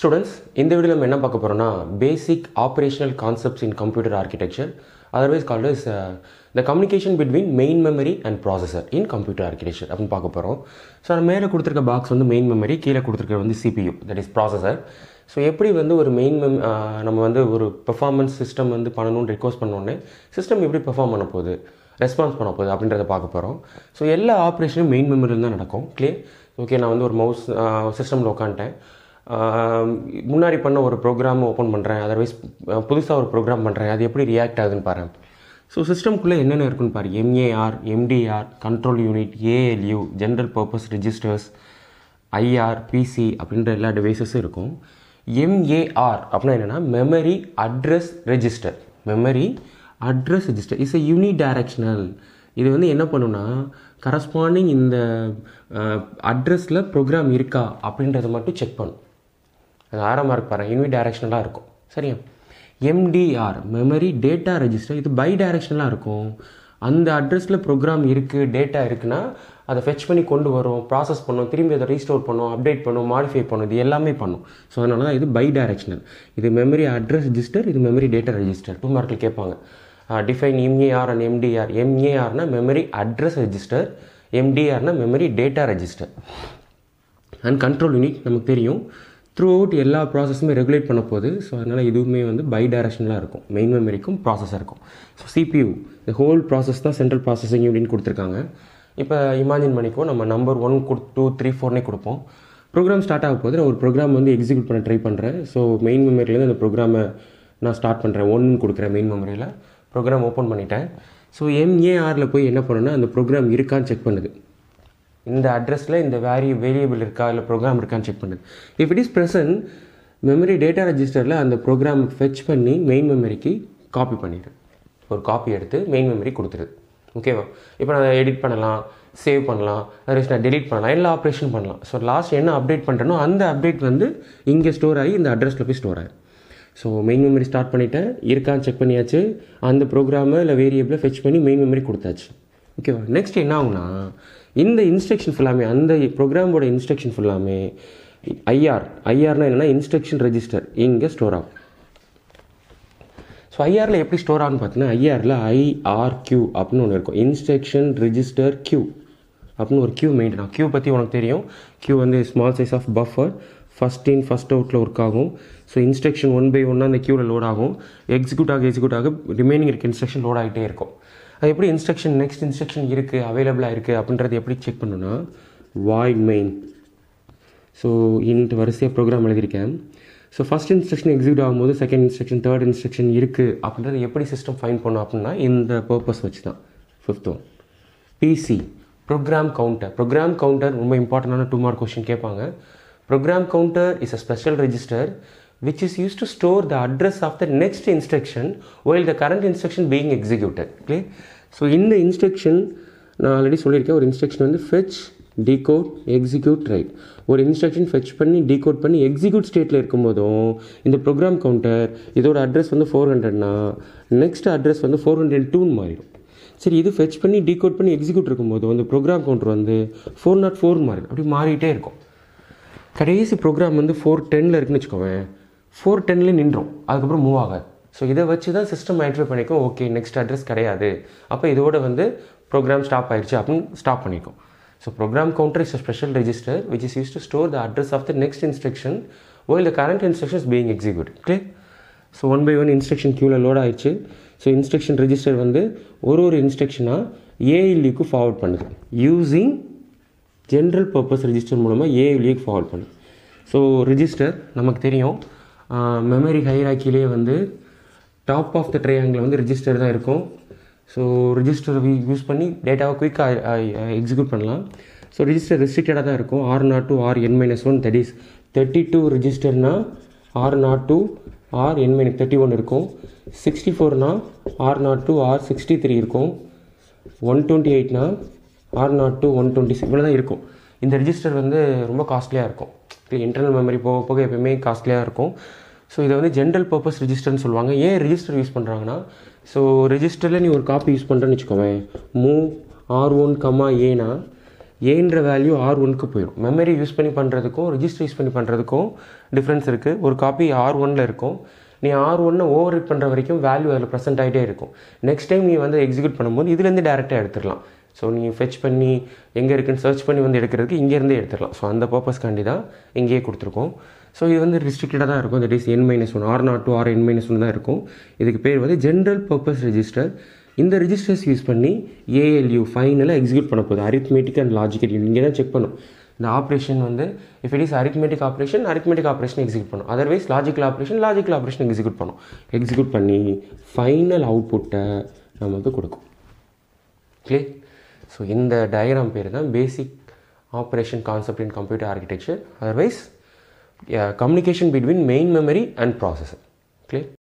students இந்த video நம்ம என்ன பார்க்க போகிறோம்னா basic operational concepts in computer architecture otherwise called is the communication between main memory and processor in computer architecture அப்படின்னு பார்க்க போகிறோம் ஸோ நம்ம மேலே கொடுத்துருக்க பாக்ஸ் வந்து மெயின் மெமரி கீழே கொடுத்துருக்க வந்து CPU that is processor so எப்படி வந்து ஒரு மெயின் மெம் நம்ம வந்து ஒரு பெர்ஃபார்மன்ஸ் சிஸ்டம் வந்து பண்ணணும்னு ரிக்வஸ்ட் பண்ணோன்னே சிஸ்டம் எப்படி பெர்ஃபார்ம் பண்ண போகுது ரெஸ்பான்ஸ் பண்ண போகுது அப்படின்றத பார்க்க போகிறோம் ஸோ எல்லா ஆப்ரேஷனும் மெயின் மெமரியில் தான் நடக்கும் கிளியர் ஓகே நான் வந்து ஒரு மவுஸ் சிஸ்டமில் உட்காந்துட்டேன் முன்னாடி பண்ண ஒரு ப்ரோக்ராம் ஓப்பன் பண்ணுறேன் அதர்வைஸ் புதுசாக ஒரு ப்ரோக்ராம் பண்ணுறேன் அது எப்படி ரியாக்ட் ஆகுதுன்னு பாரு ஸோ சிஸ்டம்குள்ளே என்னென்ன இருக்குன்னு பாரு MAR MDR control unit ALU general purpose registers IR PC அப்படின்ற எல்லா டிவைசஸும் இருக்கும் எம்ஏஆர் அப்படின்னா என்னென்னா memory address register memory address register is a unidirectional இது வந்து என்ன பண்ணுன்னா கரஸ்பாண்டிங் இந்த அட்ரஸில் ப்ரோக்ராம் இருக்கா அப்படின்றத மட்டும் செக் பண்ணும் அது ஆறாம் மார்க் பாருங்கள் யூனி டைரக்ஷனலாக இருக்கும் சரியா எம்டிஆர் மெமரி டேட்டா ரெஜிஸ்டர் இது பை டைரக்ஷனலாக இருக்கும் அந்த அட்ரஸில் ப்ரோக்ராம் இருக்குது டேட்டா இருக்குன்னா அதை ஃபெச் பண்ணி கொண்டு வரும் ப்ராசஸ் பண்ணும் திரும்பி அதை ரீஸ்டோர் பண்ணும் அப்டேட் பண்ணும் மாடிஃபை பண்ணும் இது எல்லாமே பண்ணும் ஸோ அதனால தான் இது பை டைரக்ஷனல் இது மெமரி அட்ரஸ் ரெஜிஸ்டர் இது மெமரி டேட்டா ரெஜிஸ்டர் டூ மார்க்கில் கேட்பாங்க டிஃபைன் எம்ஏஆர் அண்ட் எம்டிஆர் எம்ஏஆர்னா மெமரி அட்ரஸ் ரெஜிஸ்டர் எம்டிஆர்னா memory data register and control unit நமக்கு தெரியும் த்ரூ அவுட் எல்லா ப்ராசஸுமே ரெகுலேட் பண்ண போகுது ஸோ அதனால் இதுவுமே வந்து பை டைரக்ஷனலாக இருக்கும் மெயின் மெமரிக்கும் ப்ராசஸருக்கும் ஸோ சிபியூ இந்த ஹோல் ப்ராசஸ் தான் சென்ட்ரல் ப்ராசஸிங் யூனிட் கொடுத்துருக்காங்க இப்போ இமேஜின் பண்ணிக்கோ நம்ம நம்பர் ஒன் டூ த்ரீ ஃபோர்னே கொடுப்போம் ப்ரோக்ராம் ஸ்டார்ட் ஆக போது நான் ஒரு ப்ரோக்ராம் வந்து எக்ஸிக்யூட் பண்ண ட்ரை பண்ணுறேன் ஸோ மெயின் மெமரியிலேருந்து அந்த ப்ரோக்ராமை நான் ஸ்டார்ட் பண்ணுறேன் ஒன்று கொடுக்குறேன் மெயின் மெமரியில் ப்ரோக்ராம் ஓப்பன் பண்ணிட்டேன் ஸோ எம்ஏஆரில் போய் என்ன பண்ணுன்னா அந்த ப்ரோக்ராம் இருக்கான்னு செக் பண்ணுது இந்த அட்ரஸில் இந்த வேரி வேரியபிள் இருக்கா இல்லை ப்ரோக்ராம் இருக்கான்னு செக் பண்ணுது if it is present memory data ரெஜிஸ்டரில் அந்த ப்ரோக்ராம் ஃபெச் பண்ணி மெயின் மெமரிக்கு காப்பி பண்ணிடு ஒரு காப்பி எடுத்து மெயின் மெமரி கொடுத்துருது ஓகேவா இப்போ நான் அதை எடிட் பண்ணலாம் சேவ் பண்ணலாம் அதர்வைஸ் நான் டெலிட் பண்ணலாம் எல்லா ஆப்ரேஷன் பண்ணலாம் ஸோ லாஸ்ட் என்ன அப்டேட் பண்ணுறனோ அந்த அப்டேட் வந்து இங்கே ஸ்டோர் ஆகி இந்த அட்ரஸில் போய் ஸ்டோர் ஆகும் ஸோ மெயின் மெமரி ஸ்டார்ட் பண்ணிவிட்டேன் இருக்கான்னு செக் பண்ணியாச்சு அந்த ப்ரோக்ராமை இல்லை வேரியபிளை ஃபெச் பண்ணி மெயின் மெமரி கொடுத்தாச்சு ஓகேவா நெக்ஸ்ட் என்ன ஆகுனா இந்த இன்ஸ்ட்ரக்ஷன் ஃபுல்லாமே அந்த ப்ரோக்ராமோட இன்ஸ்ட்ரக்ஷன் ஃபுல்லாமே ஐஆர் ஐஆர்னா என்னென்னா இன்ஸ்ட்ரக்ஷன் ரெஜிஸ்டர் இங்கே ஸ்டோர் ஆகும் ஸோ ஐஆரில் எப்படி ஸ்டோர் ஆகும்னு பார்த்தீங்கன்னா ஐஆரில் ஐஆர்கியூ அப்படின்னு ஒன்று இருக்கும் இன்ஸ்ட்ரக்ஷன் ரெஜிஸ்டர் கியூ அப்படின்னு ஒரு கியூ மெயின்டைன் ஆகும் கியூ பற்றி உனக்கு தெரியும் கியூ வந்து small size of buffer first in first அவுட்டில் ஒர்க் ஆகும் ஸோ இன்ஸ்ட்ரக்ஷன் ஒன் பை ஒன்னாக அந்த க்யூவில் லோட் ஆகும் எக்ஸிக்யூட் ஆக எக்ஸிக்யூட் ஆக ரிமைனிங் இருக்க இன்ஸ்ட்ரக்ஷன் லோட் ஆகிட்டே இருக்கும் அது எப்படி இன்ஸ்ட்ரக்ஷன் நெக்ஸ்ட் இன்ஸ்ட்ரக்ஷன் இருக்குது அவைலபிளாக இருக்குது அப்படின்றது எப்படி செக் பண்ணணும்னா வாய்ட் மெயின் ஸோ இன்ட்டு வரிசையாக ப்ரோக்ராம் எழுதியிருக்கேன் ஸோ ஃபஸ்ட் இன்ஸ்ட்ரக்ஷன் எக்ஸிக்யூட் ஆகும்போது செகண்ட் இன்ஸ்ட்ரக்ஷன் தேர்ட் இன்ஸ்ட்ரக்ஷன் இருக்குது அப்படின்றது எப்படி சிஸ்டம் ஃபைன் பண்ணும் அப்படின்னா இந்த பர்பஸ் வச்சு தான் fifth one PC program counter program counter ரொம்ப இம்பார்ட்டண்டான டூ மார்க் கொஸ்டின் கேட்பாங்க program counter is a special register which is used to store the address of the next instruction while the current instruction being executed clear so இந்த instruction நான் already சொல்லியிருக்கேன் ஒரு instruction வந்து fetch decode execute right ஒரு instruction fetch பண்ணி decode பண்ணி execute ஸ்டேட்டில் இருக்கும்போதும் இந்த ப்ரோக்ராம் கவுண்டர் இதோட அட்ரஸ் வந்து ஃபோர் ஹண்ட்ரட்னா நெக்ஸ்ட் அட்ரஸ் வந்து ஃபோர் ஹண்ட்ரட் டூன்னு மாறிடும் சரி இது ஃபெச் பண்ணி டிகோட் பண்ணி எக்ஸிக்யூட் இருக்கும்போது அந்த ப்ரோக்ராம் கவுண்டர் வந்து ஃபோர் நாட் ஃபோர் மாறிடும் அப்படி மாறிட்டே இருக்கும் கடைசி ப்ரோக்ராம் வந்து ஃபோர் டென்னில் இருக்குன்னு வச்சுக்கோவேன் ஃபோர் டென்லேயே நின்றோம் அதுக்கப்புறம் மூவ் ஆகாது ஸோ இதை வச்சு தான் சிஸ்டம் ஐடென்டிஃபை பண்ணிக்கும் ஓகே நெக்ஸ்ட் அட்ரஸ் கிடையாது அப்போ இதோட வந்து ப்ரோக்ராம் ஸ்டாப் ஆயிடுச்சு அப்படின்னு ஸ்டாப் பண்ணிக்கும் so program counter is a special register which is use to store the address of the next instruction while the current instructions being execute clear so one by one instruction க்யூவில் load ஆயிடுச்சு so instruction register வந்து ஒரு ஒரு இன்ஸ்ட்ரக்ஷனாக ஏஎல்யூக்கு forward பண்ணுது using general purpose register மூலமாக ஏஎல்யூக்கு ஃபார்வர்ட் பண்ணுது ஸோ ரெஜிஸ்டர் நமக்கு தெரியும் மெமரி ஹைராக்கிலே வந்து டாப் ஆஃப் த ட்ரையாங்கில் வந்து ரிஜிஸ்டர் தான் இருக்கும் ஸோ ரிஜிஸ்டர் யூஸ் பண்ணி டேட்டாவை குயிக்காக எக்ஸிக்யூட் பண்ணலாம் ஸோ ரிஜிஸ்டர் ரெஸ்ட்ரிக்டடாக தான் இருக்கும் R naught to R N minus one that is thirty two ரிஜிஸ்டர்னா R naught to R N minus thirty one இருக்கும் சிக்ஸ்டி ஃபோர்னா R naught to R sixty three இருக்கும் ஒன் டுவெண்ட்டி எயிட்னா R naught to one twenty six இவ்வளோ தான் இருக்கும் இந்த register வந்து ரொம்ப காஸ்ட்லியாக இருக்கும் இன்டர்னல் மெமரி போக போக எப்பயுமே காஸ்ட்லியாக இருக்கும் ஸோ இதை வந்து ஜென்ரல் பர்பஸ் ரிஜிஸ்டர்னு சொல்லுவாங்க ஏன் ரிஜிஸ்டர் யூஸ் பண்ணுறாங்கன்னா ஸோ ரிஜிஸ்டரில் நீ ஒரு காப்பி யூஸ் பண்ணுறேன்னு வச்சுக்கோவேன் மூவ் ஆர் ஒன் கம்மா ஏனா ஏன்ற வேல்யூ ஆர் ஒனுக்கு போயிடும் மெமரி யூஸ் பண்ணி பண்ணுறதுக்கும் ரிஜிஸ்டர் யூஸ் பண்ணி பண்ணுறதுக்கும் டிஃப்ரென்ஸ் இருக்குது ஒரு காப்பி ஆர் ஒனில் இருக்கும் நீ ஆர் ஒன்னை ஓவர் ரைட் பண்ணுற வரைக்கும் வேல்யூ அதில் ப்ரெசென்ட் ஆகிட்டே இருக்கும் நெக்ஸ்ட் டைம் நீ வந்து எக்ஸிக்யூட் பண்ணும்போது இதுலேருந்து டேரெக்டாக எடுத்துடலாம் ஸோ நீ ஃபெச் பண்ணி எங்கே இருக்குன்னு சர்ச் பண்ணி வந்து எடுக்கிறதுக்கு இங்கேருந்தே எடுத்துடலாம் ஸோ அந்த பர்பஸ்க்காண்டி தான் இங்கேயே கொடுத்துருக்கோம் ஸோ இது வந்து ரிஸ்ட்ரிக்டடாக தான் இருக்கும் that is N minus one R naught to R N minus one தான் இருக்கும் இதுக்கு பேர் வந்து ஜென்ரல் பர்பஸ் ரெஜிஸ்டர் இந்த ரெஜிஸ்டர்ஸ் யூஸ் பண்ணி ஏஎல்யூ ஃபைனலாக எக்ஸிக்யூட் பண்ண போகுது அரித்மெட்டிக் அண்ட் லாஜிக்கல் இங்கே தான் செக் பண்ணும் இந்த ஆப்ரேஷன் வந்து if it is arithmetic operation arithmetic operation execute பண்ணும் otherwise logical operation logical operation execute பண்ணும் எக்ஸிக்யூட் பண்ணி ஃபைனல் அவுட்புட்டை நமக்கு கொடுக்கும் கிளியர் ஸோ இந்த டயக்ராம் பேர் தான் basic operation concept in computer architecture otherwise communication between main memory and processor clear